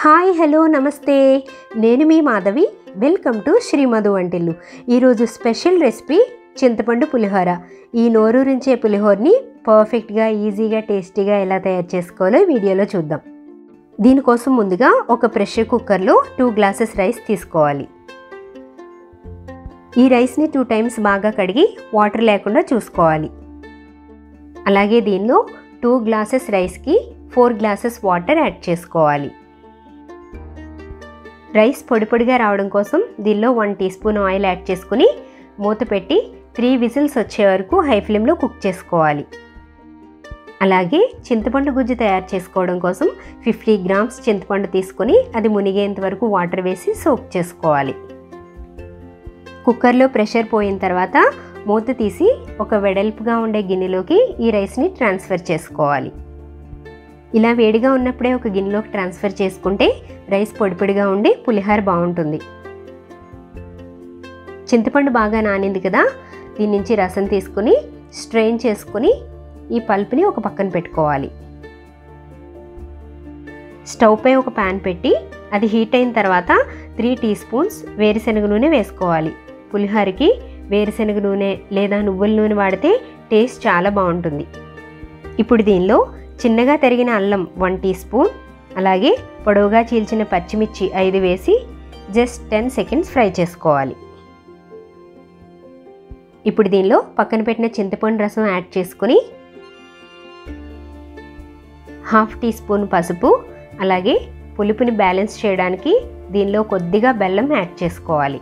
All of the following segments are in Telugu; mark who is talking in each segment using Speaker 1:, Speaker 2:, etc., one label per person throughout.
Speaker 1: హాయ్ హలో నమస్తే నేను మీ మాధవి వెల్కమ్ టు శ్రీమధు వంటిల్లు ఈరోజు స్పెషల్ రెసిపీ చింతపండు పులిహోర ఈ నోరూరించే పులిహోరని పర్ఫెక్ట్గా ఈజీగా టేస్టీగా ఎలా తయారు చేసుకోవాలో ఈ వీడియోలో చూద్దాం దీనికోసం ముందుగా ఒక ప్రెషర్ కుక్కర్లో టూ గ్లాసెస్ రైస్ తీసుకోవాలి ఈ రైస్ని టూ టైమ్స్ బాగా కడిగి వాటర్ లేకుండా చూసుకోవాలి అలాగే దీనిలో టూ గ్లాసెస్ రైస్కి ఫోర్ గ్లాసెస్ వాటర్ యాడ్ చేసుకోవాలి రైస్ పొడి పొడిగా రావడం కోసం దీనిలో one teaspoon oil add చేసుకుని మూత పెట్టి త్రీ విజిల్స్ వచ్చే వరకు హై ఫ్లేమ్లో కుక్ చేసుకోవాలి అలాగే చింతపండు గుజ్జు తయారు చేసుకోవడం కోసం ఫిఫ్టీ గ్రామ్స్ చింతపండు తీసుకొని అది మునిగేంత వరకు వాటర్ వేసి సోక్ చేసుకోవాలి కుక్కర్లో ప్రెషర్ పోయిన తర్వాత మూత తీసి ఒక వెడల్పుగా ఉండే గిన్నెలోకి ఈ రైస్ని ట్రాన్స్ఫర్ చేసుకోవాలి ఇలా వేడిగా ఉన్నప్పుడే ఒక గిన్నెలోకి ట్రాన్స్ఫర్ చేసుకుంటే రైస్ పొడిపొడిగా ఉండి పులిహార బాగుంటుంది చింతపండు బాగా నానింది కదా దీని నుంచి రసం తీసుకుని స్ట్రెయిన్ చేసుకుని ఈ పల్ప్ని ఒక పక్కన పెట్టుకోవాలి స్టవ్ పై ఒక ప్యాన్ పెట్టి అది హీట్ అయిన తర్వాత త్రీ టీ స్పూన్స్ వేరుశనగ నూనె వేసుకోవాలి పులిహోరకి వేరుశనగ నూనె లేదా నువ్వుల నూనె వాడితే టేస్ట్ చాలా బాగుంటుంది ఇప్పుడు దీనిలో చిన్నగా తరిగిన అల్లం వన్ టీ స్పూన్ అలాగే పొడవుగా చీల్చిన పచ్చిమిర్చి ఐదు వేసి జస్ట్ టెన్ సెకండ్స్ ఫ్రై చేసుకోవాలి ఇప్పుడు దీనిలో పక్కన పెట్టిన చింతపండు రసం యాడ్ చేసుకుని హాఫ్ టీ స్పూన్ పసుపు అలాగే పులుపుని బ్యాలెన్స్ చేయడానికి దీనిలో కొద్దిగా బెల్లం యాడ్ చేసుకోవాలి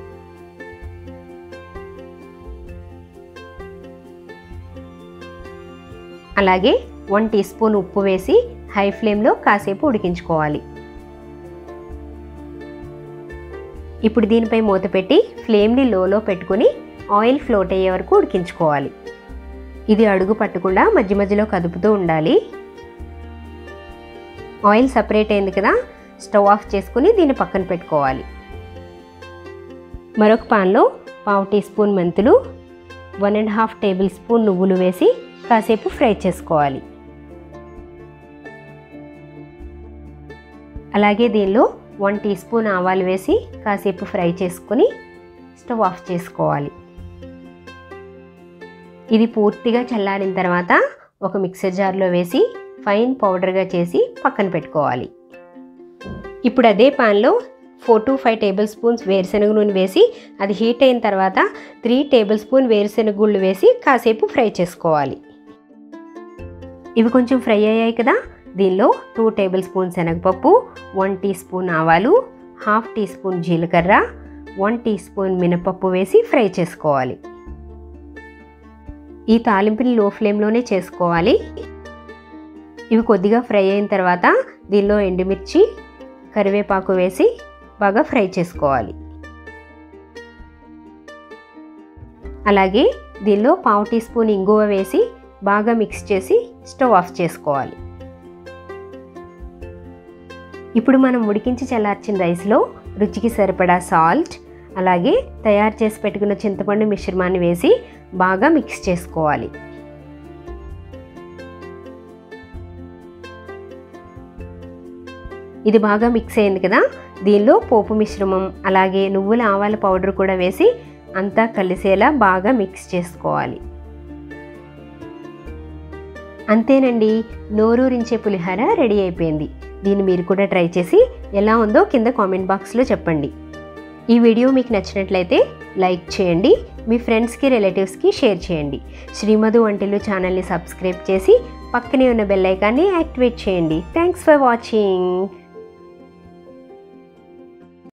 Speaker 1: అలాగే వన్ టీ స్పూన్ ఉప్పు వేసి హై ఫ్లేమ్లో కాసేపు ఉడికించుకోవాలి ఇప్పుడు దీనిపై మూత పెట్టి ఫ్లేమ్ని లోలో పెట్టుకుని ఆయిల్ ఫ్లోట్ అయ్యే వరకు ఉడికించుకోవాలి ఇది అడుగు పట్టకుండా మధ్య మధ్యలో కదుపుతూ ఉండాలి ఆయిల్ సపరేట్ అయింది కదా స్టవ్ ఆఫ్ చేసుకుని దీన్ని పక్కన పెట్టుకోవాలి మరొక పాన్లో పావు టీ స్పూన్ మెంతులు one and half tablespoon నువ్వులు వేసి కాసేపు ఫ్రై చేసుకోవాలి అలాగే దీనిలో వన్ టీ స్పూన్ ఆవాలు వేసి కాసేపు ఫ్రై చేసుకుని స్టవ్ ఆఫ్ చేసుకోవాలి ఇది పూర్తిగా చల్లారిన తర్వాత ఒక మిక్సర్ జార్లో వేసి ఫైన్ పౌడర్గా చేసి పక్కన పెట్టుకోవాలి ఇప్పుడు అదే పాన్లో four to five tablespoons వేరుశనగ నూనె వేసి అది హీట్ అయిన తర్వాత త్రీ టేబుల్ స్పూన్ వేరుశనగ గుళ్ళు వేసి కాసేపు ఫ్రై చేసుకోవాలి ఇవి కొంచెం ఫ్రై అయ్యాయి కదా దీనిలో టూ టేబుల్ స్పూన్ శనగపప్పు వన్ టీ స్పూన్ ఆవాలు హాఫ్ టీ స్పూన్ జీలకర్ర వన్ టీ స్పూన్ మినపప్పు వేసి ఫ్రై చేసుకోవాలి ఈ తాలింపుని లో ఫ్లేమ్లోనే చేసుకోవాలి ఇవి కొద్దిగా ఫ్రై అయిన తర్వాత దీనిలో ఎండుమిర్చి కరివేపాకు వేసి బాగా ఫ్రై చేసుకోవాలి అలాగే దీనిలో పావు టీ స్పూన్ ఇంగువ వేసి బాగా మిక్స్ చేసి స్టవ్ ఆఫ్ చేసుకోవాలి ఇప్పుడు మనం ఉడికించి చల్లార్చిన రైస్లో రుచికి సరిపడా సాల్ట్ అలాగే తయారు చేసి పెట్టుకున్న చింతపండు మిశ్రమాన్ని వేసి బాగా మిక్స్ చేసుకోవాలి ఇది బాగా మిక్స్ అయింది కదా దీనిలో పోపు మిశ్రమం అలాగే నువ్వుల ఆవాల పౌడర్ కూడా వేసి అంతా కలిసేలా బాగా మిక్స్ చేసుకోవాలి అంతేనండి నోరూరించే పులిహోర రెడీ అయిపోయింది దీన్ని మీరు కూడా ట్రై చేసి ఎలా ఉందో కింద కామెంట్ బాక్స్లో చెప్పండి ఈ వీడియో మీకు నచ్చినట్లయితే లైక్ చేయండి మీ ఫ్రెండ్స్కి రిలేటివ్స్కి షేర్ చేయండి శ్రీమధు వంటిల్లు ఛానల్ని సబ్స్క్రైబ్ చేసి పక్కనే ఉన్న బెల్ ఐకాన్ని యాక్టివేట్ చేయండి థ్యాంక్స్ ఫర్ వాచింగ్